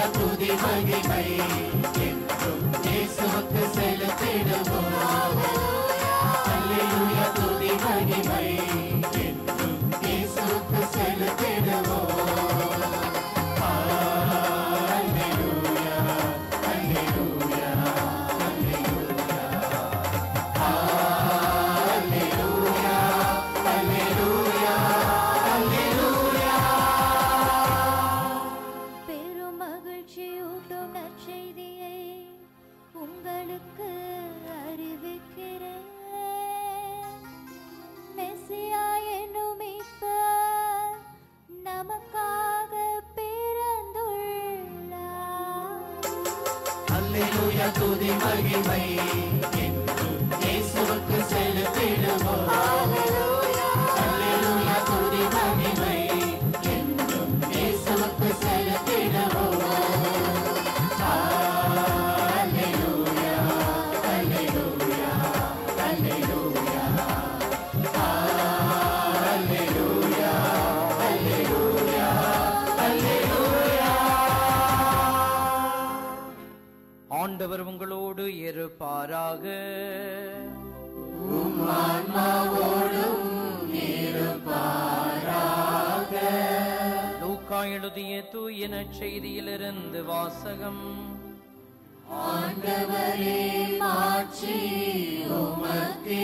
துதி மகிமை என்றும் இயேசுவுக்கு செலுத்திடுவோம் அல்லேலூயா துதி மகிமை என்றும் இயேசுவுக்கு செலுத்திடுவோம் அல்லேலூயா அல்லேலூயா அல்லேலூயா அல்லேலூயா அல்லேலூயா பெரும் மகிழ்ச்சியூட்டும் நற்செய்தியை உங்களுக்கு அறிவிக்கிறேன் மெசியா என்னும் மீட்பர் நமக்காக பிறந்துள்ளார் அல்லேலூயா துதி மகிமை என்றும் இயேசுவுக்கு செலுத்திடுவோம் அல்லேலூயா துதி மகிமை என்றும் இயேசுவுக்கு செலுத்திடுவோம் அல்லேலூயா அல்லேலூயா அல்லேலூயா அல்லேலூயா அல்லேலூயா அல்லேலூயா ஆண்டவர் உங்களோடு இருப்பாராக லூக்கா எழுதிய தூயன செய்தியிலிருந்து வாசகம் ஆண்டவரே மாட்சி உமக்கே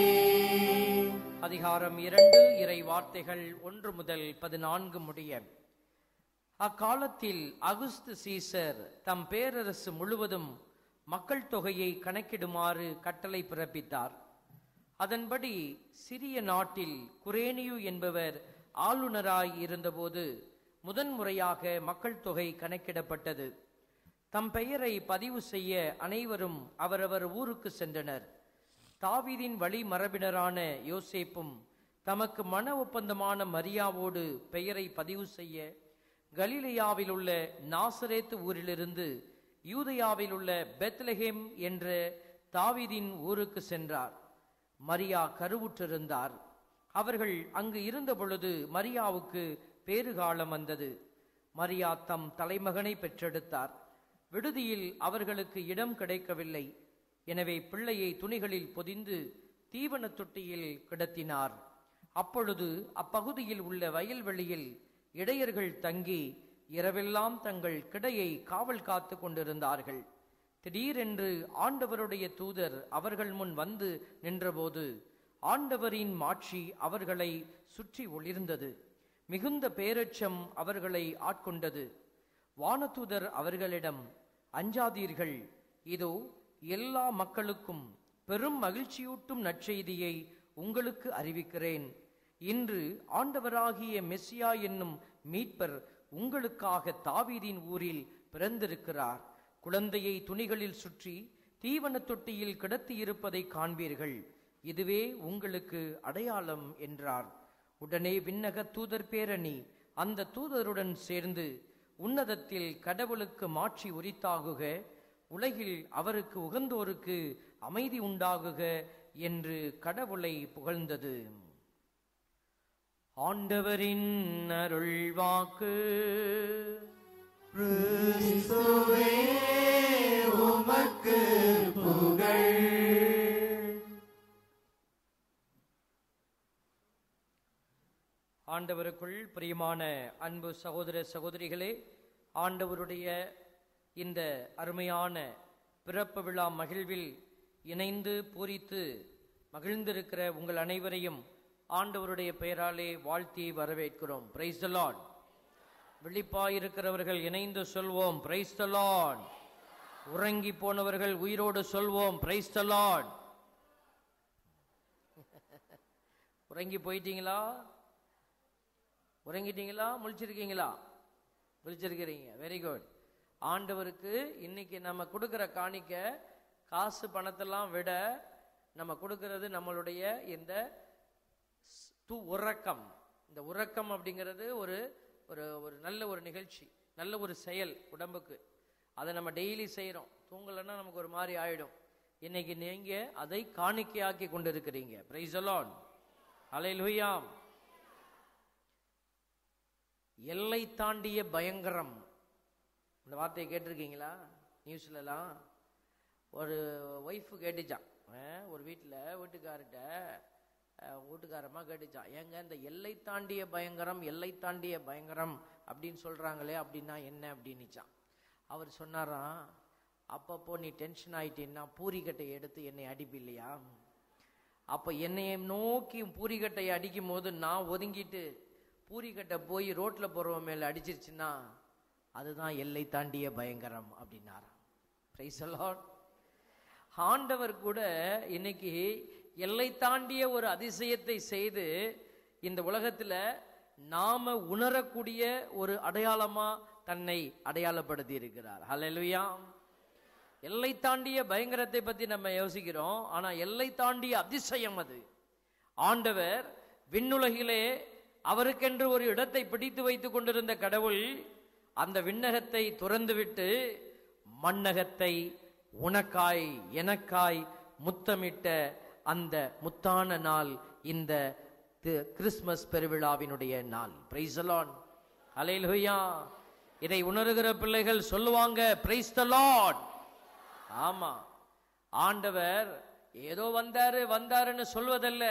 அதிகாரம் இரண்டு இறை வார்த்தைகள் ஒன்று முதல் பதினான்கு முடிய அக்காலத்தில் அகுஸ்து சீசர் தம் பேரரசு முழுவதும் மக்கள் தொகையை கணக்கிடுமாறு கட்டளை பிறப்பித்தார் அதன்படி சிறிய நாட்டில் குரேனியு என்பவர் ஆளுநராய் இருந்தபோது முதன்முறையாக மக்கள் தொகை கணக்கிடப்பட்டது தம் பெயரை பதிவு செய்ய அனைவரும் அவரவர் ஊருக்கு சென்றனர் தாவீதின் வழி மரபினரான யோசேப்பும் தமக்கு மன ஒப்பந்தமான மரியாவோடு பெயரை பதிவு செய்ய கலிலேயாவில் உள்ள நாசரேத்து ஊரிலிருந்து யூதயாவில் உள்ள பெத்லஹேம் என்ற தாவீதின் ஊருக்கு சென்றார் மரியா கருவுற்றிருந்தார் அவர்கள் அங்கு இருந்த பொழுது மரியாவுக்கு பேறுகாலம் வந்தது மரியா தம் தலைமகனை பெற்றெடுத்தார் விடுதியில் அவர்களுக்கு இடம் கிடைக்கவில்லை எனவே பிள்ளையை துணிகளில் பொதிந்து தீவன தொட்டியில் கிடத்தினார் அப்பொழுது அப்பகுதியில் உள்ள வயல்வெளியில் இடையர்கள் தங்கி இரவெல்லாம் தங்கள் கிடையை காவல் காத்து கொண்டிருந்தார்கள் திடீரென்று ஆண்டவருடைய தூதர் அவர்கள் முன் வந்து நின்றபோது ஆண்டவரின் மாட்சி அவர்களை சுற்றி ஒளிர்ந்தது மிகுந்த பேரச்சம் அவர்களை ஆட்கொண்டது வானதூதர் அவர்களிடம் அஞ்சாதீர்கள் இதோ எல்லா மக்களுக்கும் பெரும் மகிழ்ச்சியூட்டும் நற்செய்தியை உங்களுக்கு அறிவிக்கிறேன் இன்று ஆண்டவராகிய மெஸ்ஸியா என்னும் மீட்பர் உங்களுக்காக தாவீதின் ஊரில் பிறந்திருக்கிறார் குழந்தையை துணிகளில் சுற்றி தீவன தொட்டியில் கிடத்தி இருப்பதை காண்பீர்கள் இதுவே உங்களுக்கு அடையாளம் என்றார் உடனே விண்ணக தூதர் பேரணி அந்த தூதருடன் சேர்ந்து உன்னதத்தில் கடவுளுக்கு மாட்சி உரித்தாகுக உலகில் அவருக்கு உகந்தோருக்கு அமைதி உண்டாகுக என்று கடவுளை புகழ்ந்தது ஆண்டவரின் அருள் வாக்கு கிறிஸ்துவே உமக்கு புகழ் ஆண்டவருக்குள் பிரியமான அன்பு சகோதர சகோதரிகளே ஆண்டவருடைய இந்த அருமையான பிறப்பு விழா மகிழ்வில் இணைந்து பூரித்து மகிழ்ந்திருக்கிற உங்கள் அனைவரையும் ஆண்டவருடைய பெயராலே வாழ்த்தி வரவேற்கிறோம் பிரைஸ் த லார்ட் விழிப்பாயிருக்கிறவர்கள் இணைந்து சொல்வோம் பிரைஸ் த லார்ட் உறங்கி போனவர்கள் உயிரோடு சொல்வோம் பிரைஸ் த லார்ட் உறங்கி போயிட்டீங்களா உறங்கிட்டீங்களா முழிச்சிருக்கீங்களா முழிச்சிருக்கிறீங்க வெரி குட் ஆண்டவருக்கு இன்னைக்கு நம்ம கொடுக்கிற காணிக்க காசு பணத்தெல்லாம் விட நம்ம கொடுக்கிறது நம்மளுடைய இந்த ஸ்- து உறக்கம் இந்த உறக்கம் அப்படிங்கிறது ஒரு ஒரு ஒரு நல்ல ஒரு நிகழ்ச்சி நல்ல ஒரு செயல் உடம்புக்கு அதை நம்ம டெய்லி செய்கிறோம் தூங்கலைன்னா நமக்கு ஒரு மாதிரி ஆயிடும் இன்னைக்கு நீங்க அதை காணிக்கையாக்கி கொண்டிருக்கிறீங்க பிரைஸ் அலான் அலையிலுயாம் எல்லை தாண்டிய பயங்கரம் இந்த வார்த்தையை கேட்டிருக்கீங்களா நியூஸ்லலாம் ஒரு ஒய்ஃபு கேட்டுச்சான் அஹ், ஒரு வீட்டில் வீட்டுக்கார்கிட்ட அஹ், வீட்டுக்காரமா கேட்டுச்சான் ஏங்க இந்த எல்லை தாண்டிய பயங்கரம் எல்லை தாண்டிய பயங்கரம் அப்படின்னு சொல்றாங்களே அப்படின்னா என்ன அப்படின்னுச்சான் அவர் சொன்னாராம் அப்பப்போ நீ டென்ஷன் ஆயிட்டீன்னா பூரிக்கட்டை எடுத்து என்னை அடிப்பில்லையா அப்ப என்னைய நோக்கி பூரிக்கட்டையை அடிக்கும் போது நான் ஒதுங்கிட்டு பூரிக்கட்டை போய் ரோட்ல போறவன் மேல அடிச்சிருச்சுன்னா அதுதான் எல்லை தாண்டிய பயங்கரம் அப்படின்னாராம் Praise the Lord. ஆண்டவர் கூட இன்னைக்கு எல்லை தாண்டிய ஒரு அதிசயத்தை செய்து இந்த உலகத்துல நாம உணரக்கூடிய ஒரு அடையாளமா தன்னை அடையாளப்படுத்தி இருக்கிறார் ஹalleluya எல்லை தாண்டிய பயங்கரத்தை பத்தி நம்ம யோசிக்கிறோம் ஆனா எல்லை தாண்டிய அதிசயம் அது ஆண்டவர் விண்ணுலகிலே அவருக்கென்று ஒரு இடத்தை பிடித்து வைத்துக் கொண்டிருந்த கடவுள் அந்த விண்ணகத்தை துறந்துவிட்டு மண்ணகத்தை உனக்காய் எனக்காய் முத்தமிட்ட அந்த முத்தான நாள் இந்த தி- கிறிஸ்மஸ் பெருவிழாவினுடைய நாள் பிரைசலான் அலையிலுயா இதை உணர்கிற பிள்ளைகள் சொல்லுவாங்க பிரைஸ் த லார்ட் ஆமா ஆண்டவர் ஏதோ வந்தாரு வந்தாருன்னு சொல்வதல்ல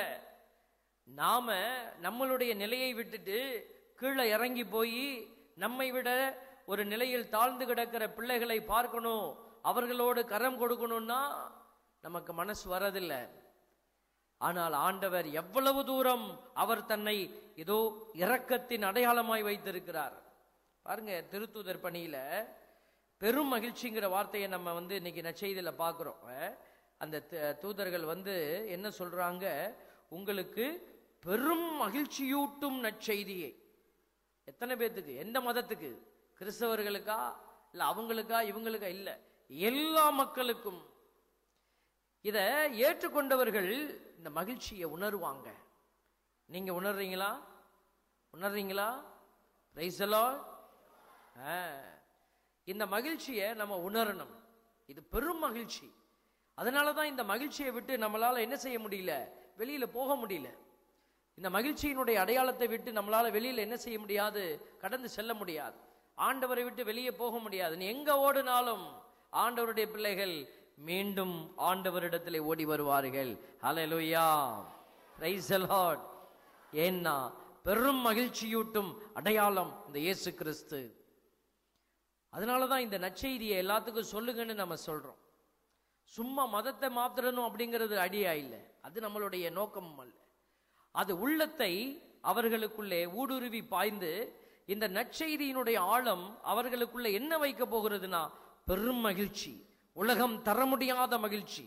நாம நம்மளுடைய நிலையை விட்டுட்டு கீழே இறங்கி போய் நம்மை விட ஒரு நிலையில் தாழ்ந்து கிடக்கிற பிள்ளைகளை பார்க்கணும் அவர்களோடு கரம் கொடுக்கணும்னா நமக்கு மனசு வரதில்லை ஆனால் ஆண்டவர் எவ்வளவு தூரம் அவர் தன்னை ஏதோ இரக்கத்தின் அடையாளமாய் வைத்திருக்கிறார் பாருங்க திருத்தூதர் பணியில பெரும் மகிழ்ச்சிங்கிற வார்த்தையை நம்ம வந்து இன்னைக்கு நற்செய்தியில பார்க்கிறோம் அஹ், அந்த த- தூதர்கள் வந்து என்ன சொல்றாங்க உங்களுக்கு பெரும் மகிழ்ச்சியூட்டும் நற்செய்தியை எத்தனை பேத்துக்கு எந்த மதத்துக்கு கிறிஸ்தவர்களுக்கா இல்ல அவங்களுக்கா இவங்களுக்கா இல்ல எல்லா மக்களுக்கும் இத ஏற்றுக்கொண்டவர்கள் இந்த மகிழ்ச்சியை உணருவாங்க நீங்க உணர்றீங்களா உணர்றீங்களா Praise the Lord. ஆ. இந்த மகிழ்ச்சியை நம்ம உணரணும் இது பெரும் மகிழ்ச்சி அதனால தான் இந்த மகிழ்ச்சியை விட்டு நம்மளால என்ன செய்ய முடியல வெளியில போக முடியல இந்த மகிழ்ச்சியினுடைய அடையாளத்தை விட்டு நம்மளால வெளியில என்ன செய்ய முடியாது கடந்து செல்ல முடியாது ஆண்டவரை விட்டு வெளியே போக முடியாது நீ எங்க ஓடினாலும் ஆண்டவருடைய பிள்ளைகள் மீண்டும் ஆண்டவரிடத்திலே ஓடி வருவார்கள் ஹalleluya praise the lord ஏன்னா பெரும் மகிழ்ச்சியூட்டும் அடையாளம் இந்த இயேசு கிறிஸ்து அதனால தான் இந்த நற்செய்தியை எல்லாத்துக்கும் சொல்லுங்கன்னு நம்ம சொல்றோம் சும்மா மதத்தை மாத்திரணும் அப்படிங்கிறது அடியா இல்லை அது நம்மளுடைய நோக்கமும் அல்ல அது உள்ளத்தை அவர்களுக்குள்ளே ஊடுருவி பாய்ந்து இந்த நற்செய்தியினுடைய ஆழம் அவர்களுக்குள்ள என்ன வைக்க போகிறதுனா பெரும் மகிழ்ச்சி உலகம் தர முடியாத மகிழ்ச்சி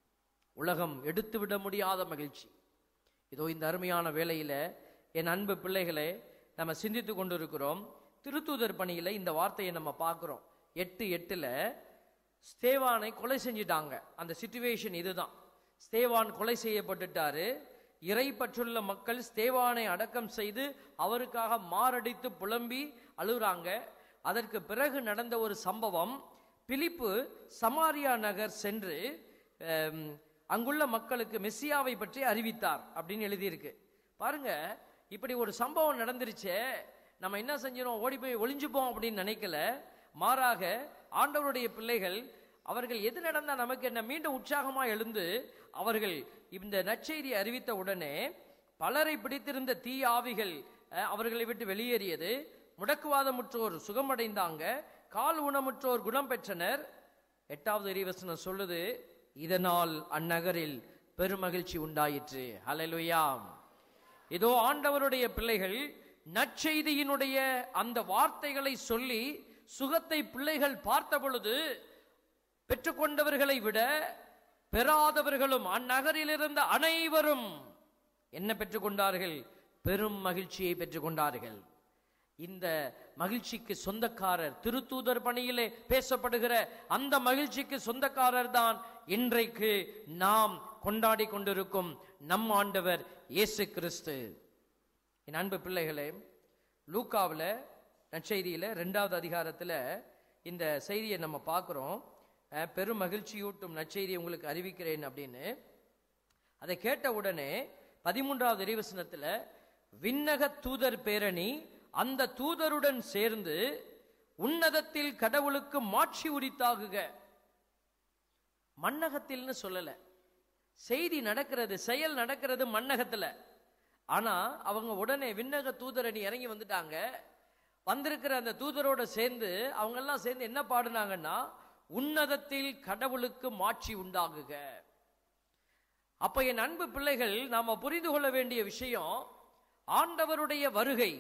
உலகம் எடுத்து விட முடியாத மகிழ்ச்சி இதோ இந்த அருமையான வேளையில என் அன்பு பிள்ளைகளே நம்ம சிந்தித்து கொண்டிருக்கிறோம் திருத்தூதர் பணியில இந்த வார்த்தையை நம்ம பார்க்கிறோம் எட்டு எட்டுல ஸ்தேவானை கொலை செஞ்சிட்டாங்க அந்த சிச்சுவேஷன் இதுதான் ஸ்தேவான் கொலை செய்யப்பட்டுட்டாரு இறைப்பற்றுள்ள மக்கள் ஸ்தேவானை அடக்கம் செய்து அவருக்காக மாரடித்து புலம்பி அழுகுறாங்க அதற்கு பிறகு நடந்த ஒரு சம்பவம் பிலிப்பு சமாரியா நகர் சென்று அம், அங்குள்ள மக்களுக்கு மெஸ்ஸியாவை பற்றி அறிவித்தார் அப்படின்னு எழுதியிருக்கு பாருங்க இப்படி ஒரு சம்பவம் நடந்துருச்சே நம்ம என்ன செஞ்சிரோம் ஓடி போய் ஒளிஞ்சுப்போம் அப்படின்னு நினைக்கல மாறாக ஆண்டவருடைய பிள்ளைகள் அவர்கள் எது நடந்தா நமக்கு என்ன மீண்டும் உற்சாகமா எழுந்து அவர்கள் இந்த நற்செய்தி அறிவித்த உடனே பலரை பிடித்திருந்த தீ ஆவிகள் அஹ், அவர்களை விட்டு வெளியேறியது முடக்குவாதமுற்றோர் சுகமடைந்தாங்க கால் ஊனமுற்றோர் குணம் பெற்றனர் எட்டாவது இறைவசனம் சொல்லுது இதனால் அந்நகரில் பெருமகிழ்ச்சி உண்டாயிற்று ஹalleluya இதோ ஆண்டவருடைய பிள்ளைகள் நற்செய்தியினுடைய அந்த வார்த்தைகளை சொல்லி சுகத்தை பிள்ளைகள் பார்த்த பொழுது பெற்றுக்கொண்டவர்களை விட பெறாதவர்களும் அந்நகரில் இருந்த அனைவரும் என்ன பெற்றுக்கொண்டார்கள் பெரும் மகிழ்ச்சியை பெற்றுக்கொண்டார்கள் இந்த மகிழ்ச்சிக்கு சொந்தக்காரர் திருத்தூதர் பணியிலே பேசப்படுகிற அந்த மகிழ்ச்சிக்கு சொந்தக்காரர் தான் இன்றைக்கு நாம் கொண்டாடி கொண்டிருக்கும் நம் ஆண்டவர் இயேசு கிறிஸ்து என் அன்பு பிள்ளைகளே லூக்காவில் நற்செய்தியில் ரெண்டாவது அதிகாரத்தில் இந்த செய்தியை நம்ம பார்க்குறோம் அஹ், பெரும் மகிழ்ச்சியூட்டும் நற்செய்தியை உங்களுக்கு அறிவிக்கிறேன் அப்படின்னு அதை கேட்ட உடனே பதிமூன்றாவது இறைவசனத்துல விண்ணக தூதர் பேரணி அந்த தூதருடன் சேர்ந்து உன்னதத்தில் கடவுளுக்கு மாட்சி உரித்தாகுக மண்ணகத்தில்னு சொல்லல செய்தி நடக்கிறது செயல் நடக்கிறது மண்ணகத்துல ஆனா அவங்க உடனே விண்ணக தூதரணி இறங்கி வந்துட்டாங்க வந்திருக்கிற அந்த தூதரோட சேர்ந்து அவங்க எல்லாம் சேர்ந்து என்ன பாடுனாங்கன்னா உன்னதத்தில் கடவுளுக்கு மாட்சி உண்டாகுக அப்ப என் அன்பு பிள்ளைகள் நாம புரிந்து கொள்ள வேண்டிய விஷயம் ஆண்டவருடைய வருகை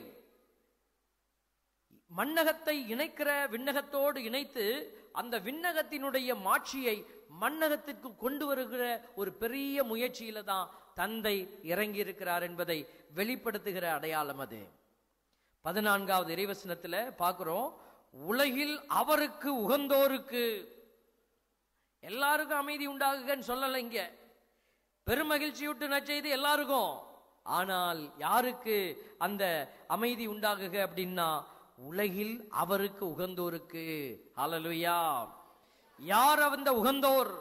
மண்ணகத்தை இணைக்கிற விண்ணகத்தோடு இணைத்து அந்த விண்ணகத்தினுடைய மாட்சியை மண்ணகத்திற்கு கொண்டு வருகிற ஒரு பெரிய முயற்சியில தான் தந்தை இறங்கி இருக்கிறார் என்பதை வெளிப்படுத்துகிற அடையாளம் அது பதினான்காவது இறைவசனத்துல பார்க்கிறோம் உலகில் அவருக்கு உகந்தோருக்கு எல்லாருக்கும் அமைதி உண்டாகுகன்னு சொல்லல இங்க பெருமகிழ்ச்சியூட்டு நற்செய்தி எல்லாருக்கும் ஆனால் யாருக்கு அந்த அமைதி உண்டாகுக அப்படின்னா உலகில் அவருக்கு உகந்தோருக்கு ஹalleluya யார் அந்த உகந்தோர்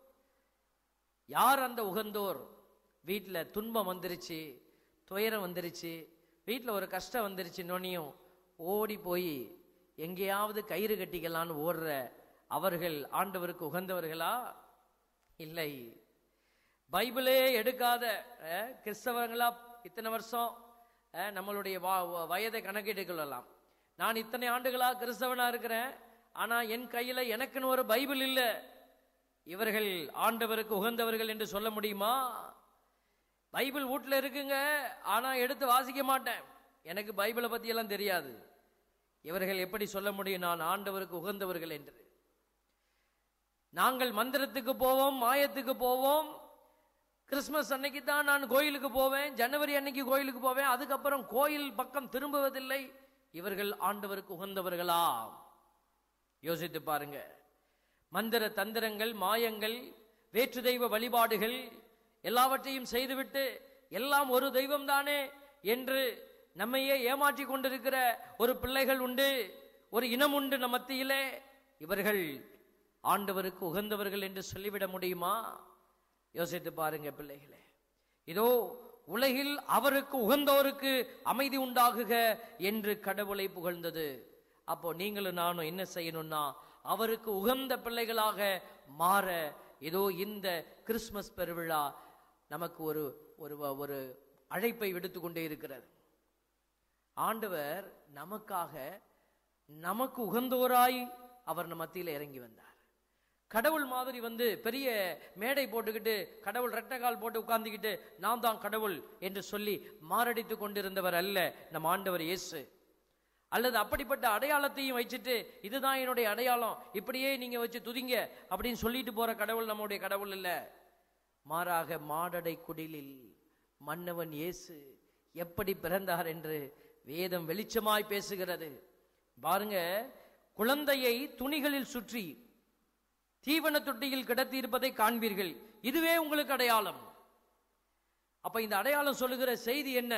யார் அந்த உகந்தோர் வீட்டில் துன்பம் வந்துருச்சு துயரம் வந்துருச்சு வீட்டில் ஒரு கஷ்டம் வந்துருச்சு நொனியும் ஓடி போய் எங்கேயாவது கயிறு கட்டிக்கலான்னு ஓடுற அவர்கள் ஆண்டவருக்கு உகந்தவர்களா இல்லை பைபிளே எடுக்காத அஹ், கிறிஸ்தவங்களா இத்தனை வருஷம் அஹ், நம்மளுடைய வா- வயதை கணக்கிட்டுக் கொள்ளலாம் நான் இத்தனை ஆண்டுகளா கிறிஸ்தவனா இருக்கிறேன் ஆனா என் கையில எனக்குன்னு ஒரு பைபிள் இல்ல இவர்கள் ஆண்டவருக்கு உகந்தவர்கள் என்று சொல்ல முடியுமா பைபிள் வீட்டில் இருக்குங்க ஆனா எடுத்து வாசிக்க மாட்டேன் எனக்கு பைபிளை பத்தி எல்லாம் தெரியாது இவர்கள் எப்படி சொல்ல முடியும் நான் ஆண்டவருக்கு உகந்தவர்கள் என்று நாங்கள் மந்திரத்துக்கு போவோம் மாயத்துக்கு போவோம் கிறிஸ்மஸ் அன்னைக்கு தான் நான் கோயிலுக்கு போவேன் ஜனவரி அன்னைக்கு கோயிலுக்கு போவேன் அதுக்கப்புறம் கோயில் பக்கம் திரும்புவதில்லை இவர்கள் ஆண்டவருக்கு உகந்தவர்களா யோசித்து பாருங்க மந்திர தந்திரங்கள் மாயங்கள் வேற்று தெய்வ வழிபாடுகள் எல்லாவற்றையும் செய்துவிட்டு எல்லாம் ஒரு தெய்வம் தானே என்று நம்மையே ஏமாற்றி கொண்டிருக்கிற ஒரு பிள்ளைகள் உண்டு ஒரு இனம் உண்டு நம் மத்தியிலே இவர்கள் ஆண்டவருக்கு உகந்தவர்கள் என்று சொல்லிவிட முடியுமா யோசித்து பாருங்க பிள்ளைகளே இதோ உலகில் அவருக்கு உகந்தோருக்கு அமைதி உண்டாகுக என்று கடவுளை புகழ்ந்தது அப்போ நீங்களும் நானும் என்ன செய்யணும்னா அவருக்கு உகந்த பிள்ளைகளாக மாற இதோ இந்த கிறிஸ்மஸ் பெருவிழா நமக்கு ஒரு ஒரு ஒரு அழைப்பை விடுத்து கொண்டே இருக்கிறது ஆண்டவர் நமக்காக நமக்கு உகந்தோராய் அவர் நம்ம மத்தியில் இறங்கி வந்தார் கடவுள் மாதிரி வந்து பெரிய மேடை போட்டுக்கிட்டு கடவுள் ரெட்டகால் போட்டு உட்கார்ந்துக்கிட்டு நான் தான் கடவுள் என்று சொல்லி மாரடித்து கொண்டிருந்தவர் அல்ல நம் ஆண்டவர் இயேசு அல்லது அப்படிப்பட்ட அடையாளத்தையும் வச்சுட்டு இதுதான் என்னுடைய அடையாளம் இப்படியே நீங்க வச்சு துதிங்க அப்படின்னு சொல்லிட்டு போற கடவுள் நம்முடைய கடவுள் இல்ல மாறாக மாடடை குடிலில் மன்னவன் இயேசு எப்படி பிறந்தார் என்று வேதம் வெளிச்சமாய் பேசுகிறது பாருங்க குழந்தையை துணிகளில் சுற்றி தீவன தொட்டியில் கிடத்தி இருப்பதை காண்பீர்கள் இதுவே உங்களுக்கு அடையாளம் அப்ப இந்த அடையாளம் சொல்லுகிற செய்தி என்ன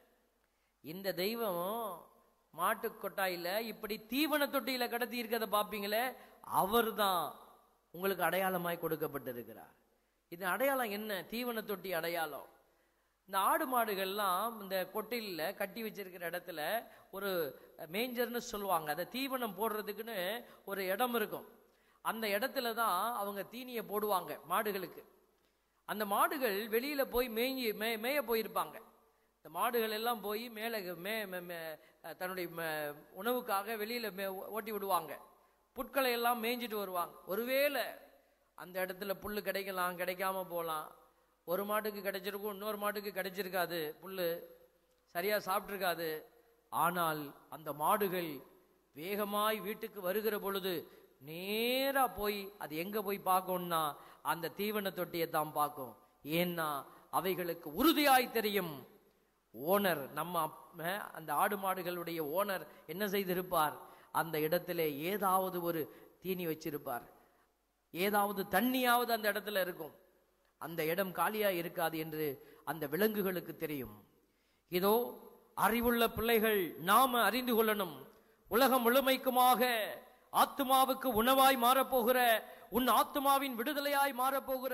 இந்த தெய்வம் மாட்டு கொட்டாயில இப்படி தீவன தொட்டியில கடத்தி இருக்கிறத பாப்பீங்களே அவர்தான் உங்களுக்கு அடையாளமாய் கொடுக்கப்பட்டிருக்கிறார் இது அடையாளம் என்ன தீவன தொட்டி அடையாளம் இந்த ஆடு மாடுகள்லாம் இந்த கொட்டிலில் கட்டி வச்சிருக்கிற இடத்துல ஒரு மேஞ்சர்னு சொல்லுவாங்க அதை தீவனம் போடுறதுக்குன்னு ஒரு இடம் இருக்கும் அந்த இடத்துல தான் அவங்க தீனியை போடுவாங்க மாடுகளுக்கு அந்த மாடுகள் வெளியில போய் மேய்ஞ்சி மே மேய போயிருப்பாங்க இந்த மாடுகள் எல்லாம் போய் மேலே மே மே- மே- தன்னுடைய ம- உணவுக்காக வெளியில மே ஓட்டி விடுவாங்க புட்களை எல்லாம் மேய்ஞ்சிட்டு வருவாங்க ஒருவேளை அந்த இடத்துல புல்லு கிடைக்கலாம் கிடைக்காம போகலாம் ஒரு மாட்டுக்கு கிடைச்சிருக்கும் இன்னொரு மாட்டுக்கு கிடைச்சிருக்காது புல்லு சரியா சாப்பிட்டிருக்காது ஆனால் அந்த மாடுகள் வேகமாய் வீட்டுக்கு வருகிற பொழுது நேரா போய் அது எங்க போய் பார்க்கும்னா அந்த தீவன தொட்டியை தான் பார்க்கும் ஏன்னா அவைகளுக்கு உறுதியாய் தெரியும் ஓனர் நம்ம அப்- அஹ், அந்த ஆடு மாடுகளுடைய ஓனர் என்ன செய்திருப்பார் அந்த இடத்திலே ஏதாவது ஒரு தீனி வச்சிருப்பார் ஏதாவது தண்ணியாவது அந்த இடத்துல இருக்கும் அந்த இடம் காலியா இருக்காது என்று அந்த விலங்குகளுக்கு தெரியும் இதோ அறிவுள்ள பிள்ளைகள் நாம அறிந்து கொள்ளணும் உலகம் முழுமைக்குமாக ஆத்துமாவுக்கு உணவாய் மாறப்போகிற உன் ஆத்துமாவின் விடுதலையாய் மாறப்போகிற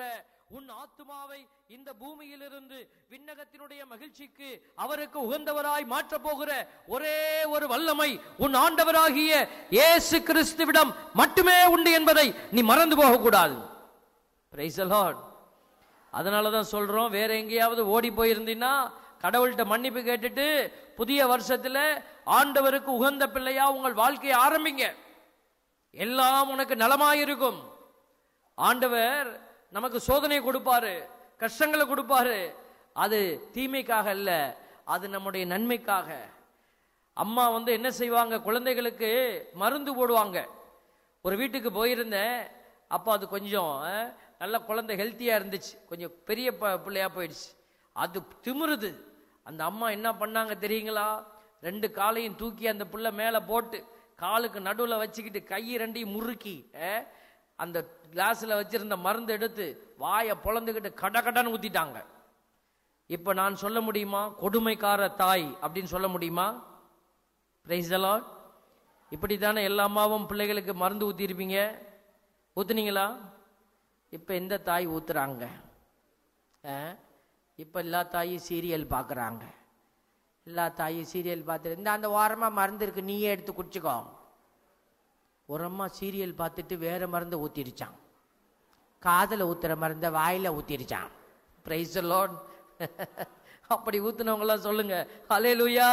உன் ஆத்துமாவை இந்த பூமியிலிருந்து விண்ணகத்தினுடைய மகிழ்ச்சிக்கு அவருக்கு உகந்தவராய் மாற்றப் போகிற ஒரே ஒரு வல்லமை உன் ஆண்டவராகிய இயேசு கிறிஸ்துவிடம் மட்டுமே உண்டு என்பதை நீ மறந்து போகக்கூடாது Praise the Lord. அதனால தான் சொல்றோம் வேற எங்கேயாவது ஓடி போயிருந்தீங்கன்னா கடவுள்கிட்ட மன்னிப்பு கேட்டுட்டு புதிய வருஷத்துல ஆண்டவருக்கு உகந்த பிள்ளையா உங்கள் வாழ்க்கையை ஆரம்பிங்க எல்லாம் உனக்கு நலமாயிருக்கும் ஆண்டவர் நமக்கு சோதனை கொடுப்பாரு கஷ்டங்களை கொடுப்பாரு அது தீமைக்காக அல்ல அது நம்முடைய நன்மைக்காக அம்மா வந்து என்ன செய்வாங்க குழந்தைகளுக்கு மருந்து போடுவாங்க ஒரு வீட்டுக்கு போயிருந்தேன் அப்போ அது கொஞ்சம் அஹ், நல்ல குழந்தை ஹெல்த்தியாக இருந்துச்சு கொஞ்சம் பெரிய ப பிள்ளையா போயிடுச்சு அது திமிருது அந்த அம்மா என்ன பண்ணாங்க தெரியுங்களா ரெண்டு காலையும் தூக்கி அந்த புள்ள மேலே போட்டு காலுக்கு நடுவில் வச்சுக்கிட்டு கையை ரெண்டையும் முறுக்கி அஹ், அந்த கிளாஸில் வச்சிருந்த மருந்து எடுத்து வாயை பொழந்துக்கிட்டு கட கடன்னு ஊற்றிட்டாங்க இப்போ நான் சொல்ல முடியுமா கொடுமைக்கார தாய் அப்படின்னு சொல்ல முடியுமா பிரைஸ் லார்ட் இப்படி தானே எல்லா அம்மாவும் பிள்ளைகளுக்கு மருந்து ஊற்றிருப்பீங்க ஊத்துனீங்களா இப்போ எந்த தாய் ஊத்துறாங்க இப்போ எல்லா தாயும் சீரியல் பார்க்குறாங்க எல்லா தாயும் சீரியல் பார்த்துட்டு இந்த அந்த ஓரமாக மருந்து இருக்கு நீயே எடுத்து குடிச்சுக்கோ ஒரு அம்மா சீரியல் பார்த்துட்டு வேற மருந்தை ஊற்றிருச்சான் காதில் ஊத்துற மருந்தை வாயில ஊற்றிருச்சான் பிரைஸ் லார்ட் அப்படி ஊத்துனவங்களாம் சொல்லுங்க ஹalleluya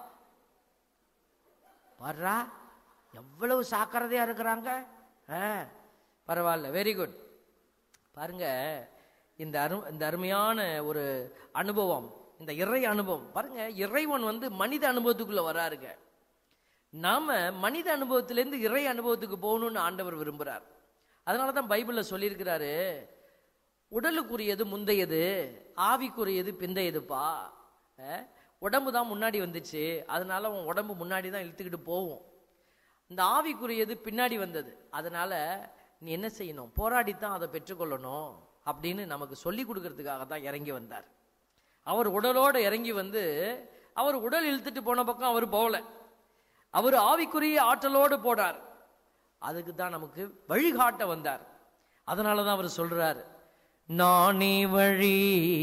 வர்றா எவ்வளவு சாக்கிரதையா இருக்கிறாங்க ஆ, பரவாயில்ல வெரி குட் பாருங்க இந்த அரு இந்த அருமையான ஒரு அனுபவம் இந்த இறை அனுபவம் பாருங்க இறைவன் வந்து மனித அனுபவத்துக்குள்ள வராருங்க நாம மனித அனுபவத்திலேருந்து இறை அனுபவத்துக்கு போகணும்னு ஆண்டவர் விரும்புறார் அதனால தான் பைபிள்ல சொல்லியிருக்கிறாரு உடலுக்குரியது முந்தையது ஆவிக்குரியது பிந்தையதுப்பா அஹ், உடம்பு தான் முன்னாடி வந்துச்சு அதனால உன் உடம்பு முன்னாடி தான் இழுத்துக்கிட்டு போகும் இந்த ஆவிக்குரியது பின்னாடி வந்தது அதனால நீ என்ன செய்யணும் போராடித்தான் அதை பெற்றுக்கொள்ளணும் அப்படின்னு நமக்கு சொல்லி கொடுக்கறதுக்காக தான் இறங்கி வந்தார் அவர் உடலோட இறங்கி வந்து அவர் உடல் இழுத்துட்டு போன பக்கம் அவர் போகல அவர் ஆவிக்குரிய ஆற்றலோடு போனார் அதுக்கு தான் நமக்கு வழிகாட்ட வந்தார் அதனால தான் அவர் சொல்றார் நானே வழி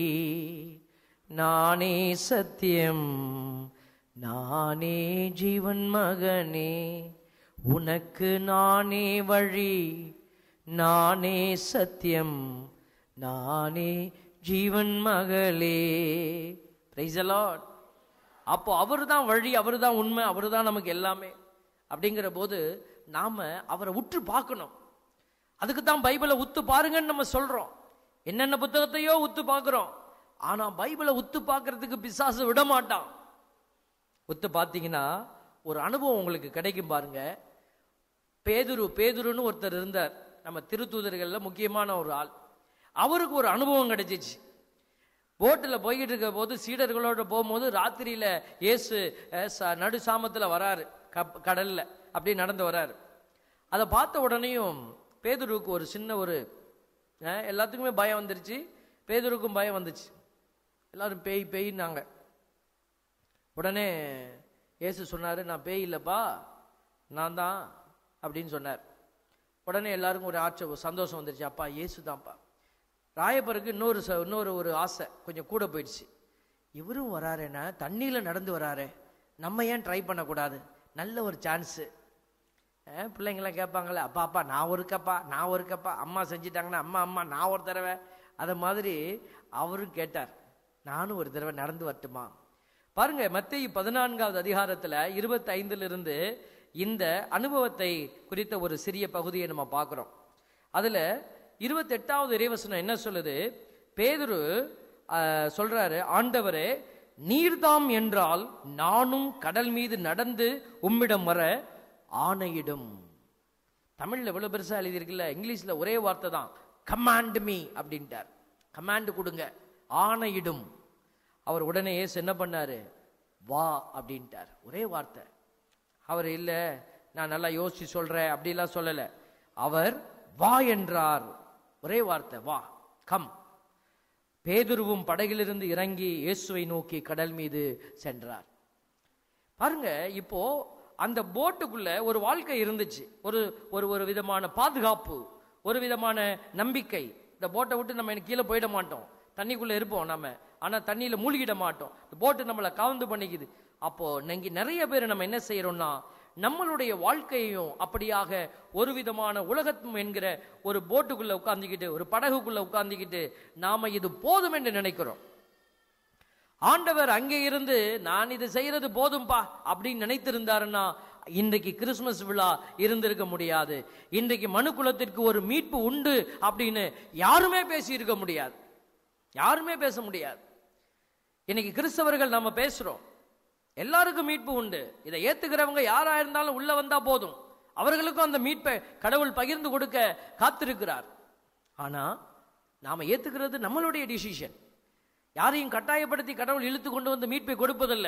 நானே சத்தியம் நானே ஜீவன் மகனே உனக்கு நானே வழி நானே சத்தியம் நானே ஜீவன் மகளே பிரைஸ் லார்ட் அப்போ அவர் தான் வழி அவர் தான் உண்மை அவர் தான் நமக்கு எல்லாமே அப்படிங்கிற போது நாம அவரை உற்று பார்க்கணும் அதுக்கு தான் பைபிளை உத்து பாருங்கன்னு நம்ம சொல்றோம் என்னென்ன புத்தகத்தையோ உத்து பார்க்கிறோம் ஆனா பைபிளை உத்து பார்க்கறதுக்கு பிசாசு விட மாட்டான் உத்து பார்த்தீங்கன்னா ஒரு அனுபவம் உங்களுக்கு கிடைக்கும் பாருங்க பேதுரு பேதுருன்னு ஒருத்தர் இருந்தார் நம்ம திருத்தூதர்கள்ல முக்கியமான ஒரு ஆள் அவருக்கு ஒரு அனுபவம் கிடைச்சிச்சு போட்டில் போய்கிட்டு இருக்க போது சீடர்களோட போகும்போது ராத்திரியில இயேசு அஹ், ச- நடு சாமத்தில் வராரு கப் கடல்ல அப்படியே நடந்து வராரு அதை பார்த்த உடனேயும் பேதுருவுக்கு ஒரு சின்ன ஒரு அஹ், எல்லாத்துக்குமே பயம் வந்துருச்சு பேதுருவுக்கும் பயம் வந்துச்சு எல்லாரும் பேய் பேய்னாங்க உடனே இயேசு சொன்னாரு நான் பேய் இல்லப்பா நான் தான் அப்படின்னு சொன்னார் உடனே எல்லாருக்கும் ஒரு ஆட்ச சந்தோஷம் வந்துருச்சு அப்பா இயேசு தான்ப்பா ராயப்பருக்கு இன்னொரு ச- இன்னொரு ஒரு ஆசை கொஞ்சம் கூட போயிடுச்சு இவரும் வராருன்னா தண்ணியில நடந்து வராரு நம்ம ஏன் ட்ரை பண்ணக்கூடாது நல்ல ஒரு சான்ஸு பிள்ளைங்களாம் கேட்பாங்களே அப்பா அப்பா நான் ஒரு கப்பா நான் ஒரு கப்பா அம்மா செஞ்சிட்டாங்கன்னா அம்மா அம்மா நான் ஒரு தடவை அதை மாதிரி அவரும் கேட்டார் நானும் ஒரு தடவை நடந்து வரட்டுமா பாருங்க மத்திய பதினான்காவது அதிகாரத்துல இருபத்தி ஐந்துல இருந்து இந்த அனுபவத்தை குறித்த ஒரு சிறிய பகுதியை நம்ம பார்க்கிறோம் அதுல இருபத்தெட்டாவது இறைவசனம் என்ன சொல்லுது பேதுரு ஆஹ், சொல்றாரு ஆண்டவரே நீர்தாம் என்றால் நானும் கடல் மீது நடந்து உம்மிடம் வர ஆணையிடும் தமிழ்ல இவ்வளவு பெருசா எழுதியிருக்குல்ல இங்கிலீஷ்ல ஒரே வார்த்தை தான் கமாண்ட் மீ அப்படின்ட்டார் கமாண்ட் கொடுங்க ஆணையிடும் அவர் உடனே ஏசு என்ன பண்ணாரு வா அப்படின்ட்டார் ஒரே வார்த்தை அவர் இல்ல நான் நல்லா யோசிச்சு சொல்றேன் அப்படிலாம் சொல்லல அவர் வா என்றார் ஒரே வார்த்தை வா கம் பேதுருவும் படகிலிருந்து இறங்கி இயேசுவை நோக்கி கடல் மீது சென்றார் பாருங்க இப்போ அந்த போட்டுக்குள்ள ஒரு வாழ்க்கை இருந்துச்சு ஒரு ஒரு ஒரு விதமான பாதுகாப்பு ஒரு விதமான நம்பிக்கை இந்த போட்டை விட்டு நம்ம எனக்கு கீழே போயிட மாட்டோம் தண்ணிக்குள்ள இருப்போம் நம்ம ஆனா தண்ணியில மூழ்கிட மாட்டோம் இந்த போட்டு நம்மளை கவர்ந்து பண்ணிக்குது அப்போ நீங்க நிறைய பேர் நம்ம என்ன செய்யறோம்னா நம்மளுடைய வாழ்க்கையையும் அப்படியாக ஒரு விதமான உலகத்தும் என்கிற ஒரு போட்டுக்குள்ள உட்கார்ந்துக்கிட்டு ஒரு படகுக்குள்ள உட்கார்ந்துக்கிட்டு நாம இது போதும் என்று நினைக்கிறோம் ஆண்டவர் அங்கே இருந்து நான் இது செய்யறது போதும்பா அப்படின்னு நினைத்திருந்தாருன்னா இன்றைக்கு கிறிஸ்மஸ் விழா இருந்திருக்க முடியாது இன்றைக்கு மனு குலத்திற்கு ஒரு மீட்பு உண்டு அப்படின்னு யாருமே பேசி இருக்க முடியாது யாருமே பேச முடியாது இன்னைக்கு கிறிஸ்தவர்கள் நம்ம பேசுறோம் எல்லாருக்கும் மீட்பு உண்டு இதை ஏத்துக்கிறவங்க யாரா இருந்தாலும் உள்ள வந்தா போதும் அவர்களுக்கும் அந்த மீட்பை கடவுள் பகிர்ந்து கொடுக்க காத்திருக்கிறார் ஆனா நாம ஏத்துக்கிறது நம்மளுடைய டிசிஷன் யாரையும் கட்டாயப்படுத்தி கடவுள் இழுத்து கொண்டு வந்து மீட்பை கொடுப்பதில்லை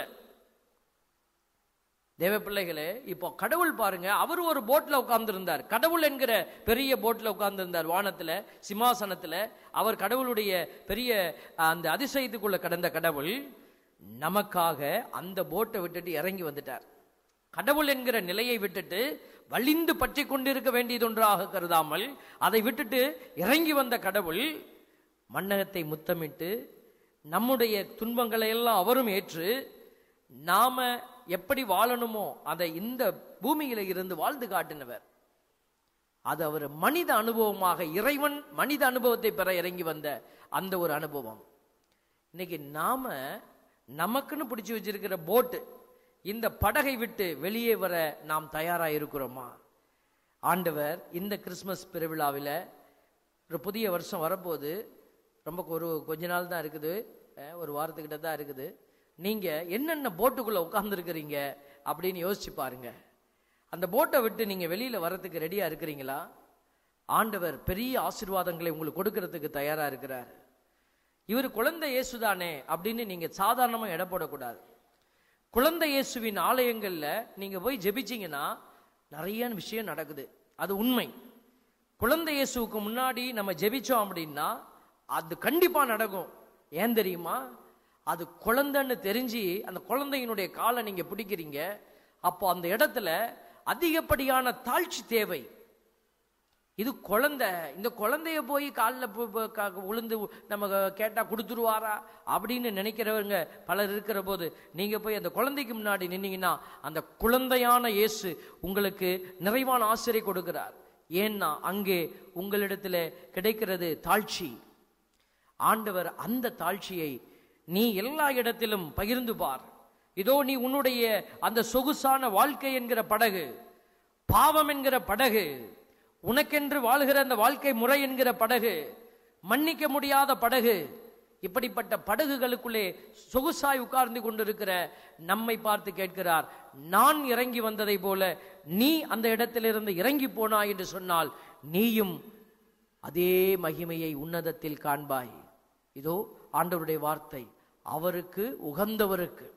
தேவ பிள்ளைகளே இப்போ கடவுள் பாருங்க அவர் ஒரு போட்ல உட்கார்ந்திருந்தார் கடவுள் என்கிற பெரிய போட்ல உட்கார்ந்திருந்தார் வானத்துல சிம்மாசனத்துல அவர் கடவுளுடைய பெரிய அஹ், அந்த அதிசயத்துக்குள்ள கடந்த கடவுள் நமக்காக அந்த போட்டை விட்டுட்டு இறங்கி வந்துட்டார் கடவுள் என்கிற நிலையை விட்டுட்டு வலிந்து பற்றி கொண்டிருக்க வேண்டியதொன்றாக கருதாமல் அதை விட்டுட்டு இறங்கி வந்த கடவுள் மன்னகத்தை முத்தமிட்டு நம்முடைய துன்பங்களை எல்லாம் அவரும் ஏற்று நாம எப்படி வாழணுமோ அதை இந்த பூமியில இருந்து வாழ்ந்து காட்டினவர் அது அவர் மனித அனுபவமாக இறைவன் மனித அனுபவத்தை பெற இறங்கி வந்த அந்த ஒரு அனுபவம் இன்னைக்கு நாம நமக்குன்னு பிடிச்சி வச்சிருக்கிற போட்டு இந்த படகை விட்டு வெளியே வர நாம் தயாரா இருக்கிறோமா ஆண்டவர் இந்த கிறிஸ்மஸ் பெருவிழாவில் ஒரு புதிய வருஷம் வரப்போகுது ரொம்ப ஒரு கொஞ்ச நாள் தான் இருக்குது அஹ், ஒரு வாரத்துக்கிட்ட தான் இருக்குது நீங்க என்னென்ன போட்டுக்குள்ள உட்கார்ந்துருக்கிறீங்க அப்படின்னு யோசிச்சு பாருங்க அந்த போட்டை விட்டு நீங்க வெளியில வரதுக்கு ரெடியா இருக்கிறீங்களா ஆண்டவர் பெரிய ஆசீர்வாதங்களை உங்களுக்கு கொடுக்கறதுக்கு தயாரா இருக்கிறார் இவர் குழந்தை இயேசுதானே அப்படின்னு நீங்க சாதாரணமா எடை போடக்கூடாது குழந்தை இயேசுவின் ஆலயங்கள்ல நீங்க போய் ஜெபிச்சீங்கன்னா நிறைய விஷயம் நடக்குது அது உண்மை குழந்தை இயேசுவுக்கு முன்னாடி நம்ம ஜெபிச்சோம் அப்படின்னா அது கண்டிப்பா நடக்கும் ஏன் தெரியுமா அது குழந்தைன்னு தெரிஞ்சு அந்த குழந்தையினுடைய காலை நீங்க பிடிக்கிறீங்க அப்போ அந்த இடத்துல அதிகப்படியான தாழ்ச்சி தேவை இது குழந்தை இந்த குழந்தைய போய் காலில் விழுந்து நம்ம கேட்டா கொடுத்துருவாரா அப்படின்னு நினைக்கிறவங்க பலர் இருக்கிற போது நீங்க போய் அந்த குழந்தைக்கு முன்னாடி நின்னீங்கன்னா அந்த குழந்தையான இயேசு உங்களுக்கு நிறைவான ஆசிரியை கொடுக்கிறார் ஏன்னா அங்கே உங்களிடத்துல கிடைக்கிறது தாழ்ச்சி ஆண்டவர் அந்த தாழ்ச்சியை நீ எல்லா இடத்திலும் பகிர்ந்து பார் இதோ நீ உன்னுடைய அந்த சொகுசான வாழ்க்கை என்கிற படகு பாவம் என்கிற படகு உனக்கென்று வாழ்கிற அந்த வாழ்க்கை முறை என்கிற படகு மன்னிக்க முடியாத படகு இப்படிப்பட்ட படகுகளுக்குள்ளே சொகுசாய் உட்கார்ந்து கொண்டிருக்கிற நம்மை பார்த்து கேட்கிறார் நான் இறங்கி வந்ததை போல நீ அந்த இடத்திலிருந்து இறங்கி போனாய் என்று சொன்னால் நீயும் அதே மகிமையை உன்னதத்தில் காண்பாய் இதோ ஆண்டவருடைய வார்த்தை அவருக்கு உகந்தவருக்கு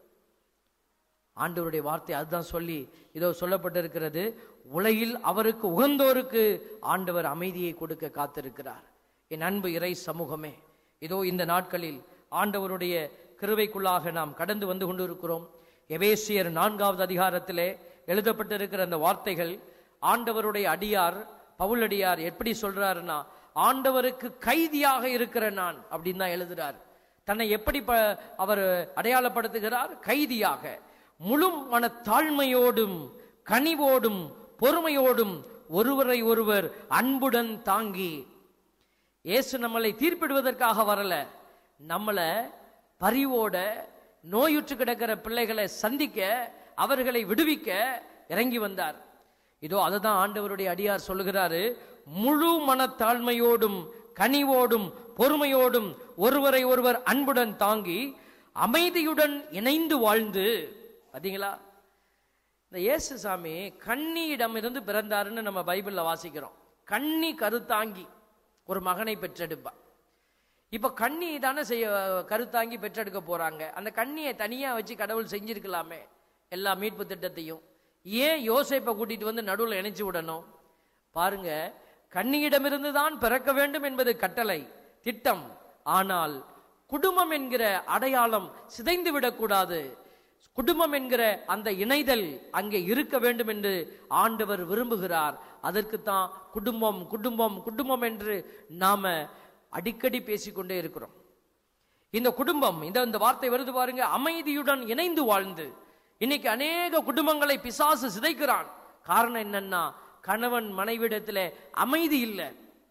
ஆண்டவருடைய வார்த்தை அதுதான் சொல்லி இதோ சொல்லப்பட்டிருக்கிறது உலகில் அவருக்கு உகந்தோருக்கு ஆண்டவர் அமைதியை கொடுக்க காத்திருக்கிறார் என் அன்பு இறை சமூகமே இதோ இந்த நாட்களில் ஆண்டவருடைய கிருபைக்குள்ளாக நாம் கடந்து வந்து கொண்டிருக்கிறோம் எபேசியர் நான்காவது அதிகாரத்திலே எழுதப்பட்டிருக்கிற அந்த வார்த்தைகள் ஆண்டவருடைய அடியார் பவுலடியார் எப்படி சொல்றாருன்னா ஆண்டவருக்கு கைதியாக இருக்கிற நான் அப்படின்னு தான் எழுதுறார் தன்னை எப்படி ப- அவர் அடையாளப்படுத்துகிறார் கைதியாக முழு மனத்தாழ்மையோடும் கனிவோடும் பொறுமையோடும் ஒருவரை ஒருவர் அன்புடன் தாங்கி இயேசு நம்மளை தீர்ப்பிடுவதற்காக வரல நம்மளை பரிவோட நோயுற்று கிடக்கிற பிள்ளைகளை சந்திக்க அவர்களை விடுவிக்க இறங்கி வந்தார் இதோ அதுதான் ஆண்டவருடைய அடியார் சொல்லுகிறாரு முழு மனத்தாழ்மையோடும் கனிவோடும் பொறுமையோடும் ஒருவரை ஒருவர் அன்புடன் தாங்கி அமைதியுடன் இணைந்து வாழ்ந்து பாத்தீங்களா இந்த இயேசு சாமி கன்னியிடம் இருந்து பிறந்தாருன்னு நம்ம பைபிள்ல வாசிக்கிறோம் கன்னி கருத்தாங்கி ஒரு மகனை பெற்றெடுப்பா இப்ப கன்னி தானே செய்ய கருத்தாங்கி பெற்றெடுக்க போறாங்க அந்த கன்னியை தனியா வச்சு கடவுள் செஞ்சிருக்கலாமே எல்லா மீட்பு திட்டத்தையும் ஏன் யோசேப்பை கூட்டிட்டு வந்து நடுவுல இணைச்சு விடணும் பாருங்க கன்னியிடமிருந்து தான் பிறக்க வேண்டும் என்பது கட்டளை திட்டம் ஆனால் குடும்பம் என்கிற அடையாளம் சிதைந்து விடக்கூடாது குடும்பம் என்கிற அந்த இணைதல் அங்கே இருக்க வேண்டும் என்று ஆண்டவர் விரும்புகிறார் அதற்குத்தான் குடும்பம் குடும்பம் குடும்பம் என்று நாம அடிக்கடி பேசிக்கொண்டே இருக்கிறோம் இந்த குடும்பம் இந்த இந்த வார்த்தை வருது பாருங்க அமைதியுடன் இணைந்து வாழ்ந்து இன்னைக்கு அநேக குடும்பங்களை பிசாசு சிதைக்கிறான் காரணம் என்னன்னா கணவன் மனைவிடத்துல அமைதி இல்லை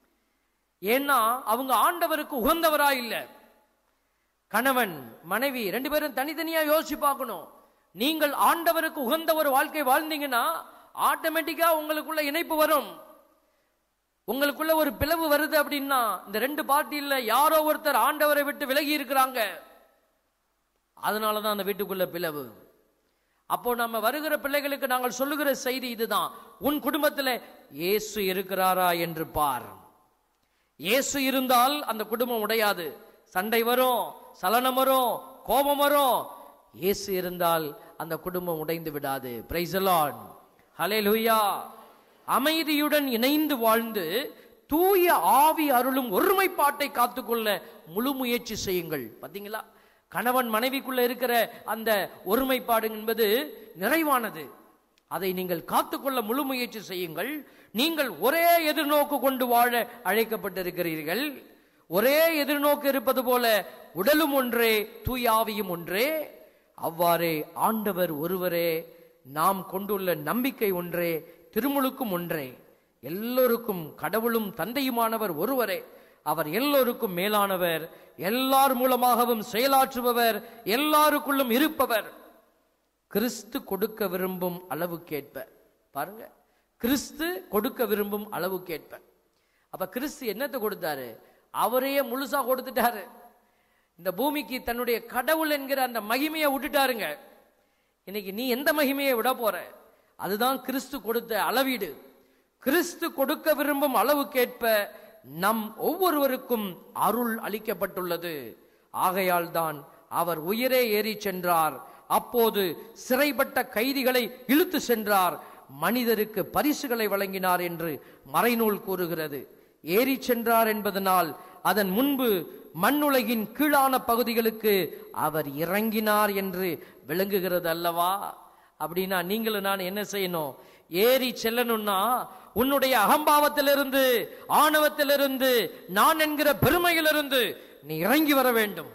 ஏன்னா அவங்க ஆண்டவருக்கு உகந்தவரா இல்ல கணவன் மனைவி ரெண்டு பேரும் தனித்தனியா யோசிச்சு பார்க்கணும் நீங்கள் ஆண்டவருக்கு உகந்த ஒரு வாழ்க்கை வாழ்ந்தீங்கன்னா ஆட்டோமேட்டிக்கா உங்களுக்குள்ள இணைப்பு வரும் உங்களுக்குள்ள ஒரு பிளவு வருது அப்படின்னா இந்த ரெண்டு பார்ட்டியில் யாரோ ஒருத்தர் ஆண்டவரை விட்டு விலகி இருக்கிறாங்க அதனாலதான் அந்த வீட்டுக்குள்ள பிளவு அப்போ நம்ம வருகிற பிள்ளைகளுக்கு நாங்கள் சொல்லுகிற செய்தி இதுதான் உன் குடும்பத்தில் இயேசு இருக்கிறாரா என்று பார் இயேசு இருந்தால் அந்த குடும்பம் உடையாது சண்டை வரும் சலனம் வரும் கோபம் வரும் இயேசு இருந்தால் அந்த குடும்பம் உடைந்து விடாது பிரைசலான் ஹலே லூயா அமைதியுடன் இணைந்து வாழ்ந்து தூய ஆவி அருளும் ஒருமைப்பாட்டை காத்துக்கொள்ள முழு முயற்சி செய்யுங்கள் பாத்தீங்களா கணவன் மனைவிக்குள்ள இருக்கிற அந்த ஒருமைப்பாடு என்பது நிறைவானது அதை நீங்கள் காத்துக்கொள்ள முழு முயற்சி செய்யுங்கள் நீங்கள் ஒரே எதிர்நோக்கு கொண்டு வாழ அழைக்கப்பட்டிருக்கிறீர்கள் ஒரே எதிர்நோக்கு இருப்பது போல உடலும் ஒன்றே தூயாவியும் ஒன்றே அவ்வாறே ஆண்டவர் ஒருவரே நாம் கொண்டுள்ள நம்பிக்கை ஒன்றே திருமுழுக்கும் ஒன்றே எல்லோருக்கும் கடவுளும் தந்தையுமானவர் ஒருவரே அவர் எல்லோருக்கும் மேலானவர் எல்லார் மூலமாகவும் செயலாற்றுபவர் எல்லாருக்குள்ளும் இருப்பவர் கிறிஸ்து கொடுக்க விரும்பும் அளவுக்கேற்ப பாருங்க கிறிஸ்து கொடுக்க விரும்பும் அளவுக்கேற்ப அப்ப கிறிஸ்து என்னத்தை கொடுத்தாரு அவரையே முழுசா கொடுத்துட்டாரு இந்த பூமிக்கு தன்னுடைய கடவுள் என்கிற அந்த மகிமையை விட்டுட்டாருங்க இன்னைக்கு நீ எந்த மகிமையை விட போற அதுதான் கிறிஸ்து கொடுத்த அளவீடு கிறிஸ்து கொடுக்க விரும்பும் அளவுக்கேற்ப நம் ஒவ்வொருவருக்கும் அருள் அளிக்கப்பட்டுள்ளது ஆகையால் தான் அவர் உயிரே ஏறி சென்றார் அப்போது சிறைப்பட்ட கைதிகளை இழுத்து சென்றார் மனிதருக்கு பரிசுகளை வழங்கினார் என்று மறைநூல் கூறுகிறது ஏறி சென்றார் என்பதனால் அதன் முன்பு மண்ணுலகின் கீழான பகுதிகளுக்கு அவர் இறங்கினார் என்று விளங்குகிறது அல்லவா அப்படின்னா நீங்களும் நான் என்ன செய்யணும் ஏறி செல்லணும்னா உன்னுடைய அகம்பாவத்திலிருந்து ஆணவத்திலிருந்து நான் என்கிற பெருமையிலிருந்து நீ இறங்கி வர வேண்டும்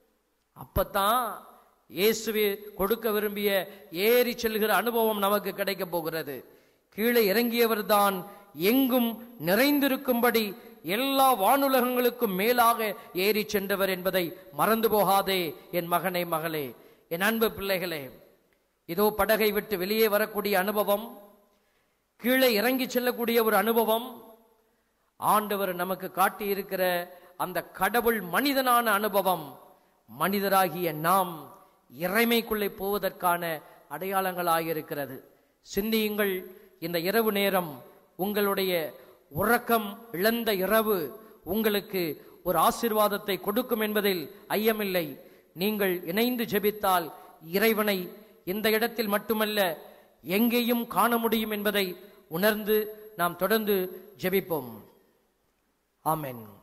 அப்பத்தான் இயேசுவே கொடுக்க விரும்பிய ஏறி செல்கிற அனுபவம் நமக்கு கிடைக்க போகிறது கீழே இறங்கியவர் தான் எங்கும் நிறைந்திருக்கும்படி எல்லா வானுலகங்களுக்கும் மேலாக ஏறி சென்றவர் என்பதை மறந்து போகாதே என் மகனே மகளே என் அன்பு பிள்ளைகளே இதோ படகை விட்டு வெளியே வரக்கூடிய அனுபவம் கீழே இறங்கி செல்லக்கூடிய ஒரு அனுபவம் ஆண்டவர் நமக்கு காட்டி இருக்கிற அந்த கடவுள் மனிதனான அனுபவம் மனிதராகிய நாம் இறைமைக்குள்ளே போவதற்கான அடையாளங்களாயிருக்கிறது சிந்தியுங்கள் இந்த இரவு நேரம் உங்களுடைய உறக்கம் இழந்த இரவு உங்களுக்கு ஒரு ஆசீர்வாதத்தை கொடுக்கும் என்பதில் ஐயமில்லை நீங்கள் இணைந்து ஜெபித்தால் இறைவனை இந்த இடத்தில் மட்டுமல்ல எங்கேயும் காண முடியும் என்பதை உணர்ந்து நாம் தொடர்ந்து ஜெபிப்போம் ஆமென்